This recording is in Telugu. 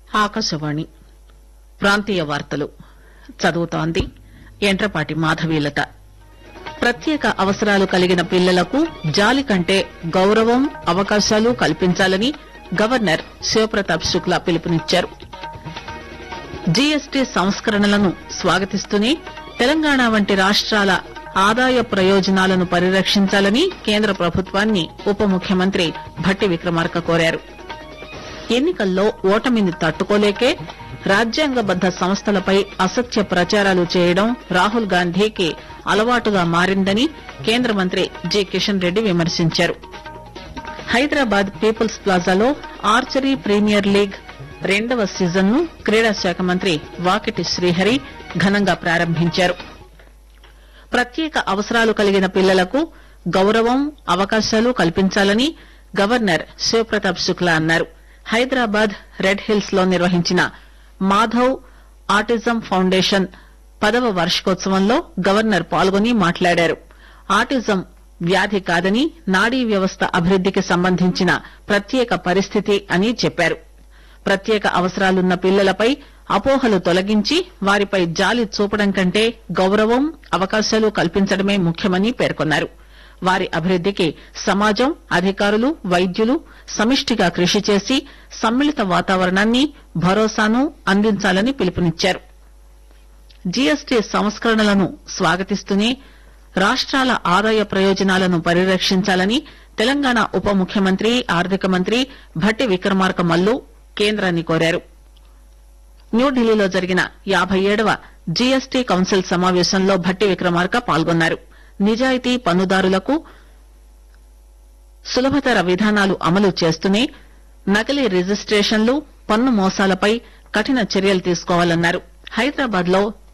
ఆకాశవాణి ప్రాంతీయ వార్తలు చదువుతోంది ఎంట్రపాటి మాధవీలత ప్రత్యేక అవసరాలు కలిగిన పిల్లలకు జాలి కంటే గౌరవం అవకాశాలు కల్పించాలని గవర్నర్ శివప్రతాప్ శుక్లా పిలుపునిచ్చారు జీఎస్టీ సంస్కరణలను స్వాగతిస్తూనే తెలంగాణ వంటి రాష్ట్రాల ఆదాయ ప్రయోజనాలను పరిరక్షించాలని కేంద్ర ప్రభుత్వాన్ని ఉప ముఖ్యమంత్రి భట్టి విక్రమార్క కోరారు ఎన్నికల్లో ఓటమిని తట్టుకోలేకే రాజ్యాంగబద్ద సంస్థలపై అసత్య ప్రచారాలు చేయడం రాహుల్ గాంధీకి అలవాటుగా మారిందని కేంద్ర మంత్రి జి కిషన్ రెడ్డి విమర్శించారు హైదరాబాద్ పీపుల్స్ ప్లాజాలో ఆర్చరీ ప్రీమియర్ లీగ్ రెండవ సీజన్ ను క్రీడా శాఖ మంత్రి వాకిటి శ్రీహరి ఘనంగా ప్రారంభించారు ప్రత్యేక అవసరాలు కలిగిన పిల్లలకు గౌరవం అవకాశాలు కల్పించాలని గవర్నర్ శివప్రతాప్ శుక్లా అన్నారు హైదరాబాద్ రెడ్ హిల్స్ లో నిర్వహించిన మాధవ్ ఆటిజం ఫౌండేషన్ పదవ వార్షికోత్సవంలో గవర్నర్ పాల్గొని మాట్లాడారు ఆటిజం వ్యాధి కాదని నాడీ వ్యవస్థ అభివృద్దికి సంబంధించిన ప్రత్యేక పరిస్థితి అని చెప్పారు ప్రత్యేక అవసరాలున్న పిల్లలపై అపోహలు తొలగించి వారిపై జాలి చూపడం కంటే గౌరవం అవకాశాలు కల్పించడమే ముఖ్యమని పేర్కొన్నారు వారి అభివృద్దికి సమాజం అధికారులు వైద్యులు సమిష్టిగా కృషి చేసి సమ్మిళిత వాతావరణాన్ని భరోసాను అందించాలని పిలుపునిచ్చారు జీఎస్టీ సంస్కరణలను స్వాగతిస్తూనే రాష్ట్రాల ఆదాయ ప్రయోజనాలను పరిరక్షించాలని తెలంగాణ ఉప ముఖ్యమంత్రి ఆర్థిక మంత్రి భట్టి విక్రమార్క మల్లు కేంద్రాన్ని కోరారు న్యూఢిల్లీలో జరిగిన యాబై ఏడవ జీఎస్టీ కౌన్సిల్ సమావేశంలో భట్టి విక్రమార్క పాల్గొన్నారు నిజాయితీ పన్నుదారులకు సులభతర విధానాలు అమలు చేస్తూనే నకిలీ రిజిస్టేషన్లు పన్ను మోసాలపై కఠిన చర్యలు తీసుకోవాలన్నారు హైదరాబాద్ లో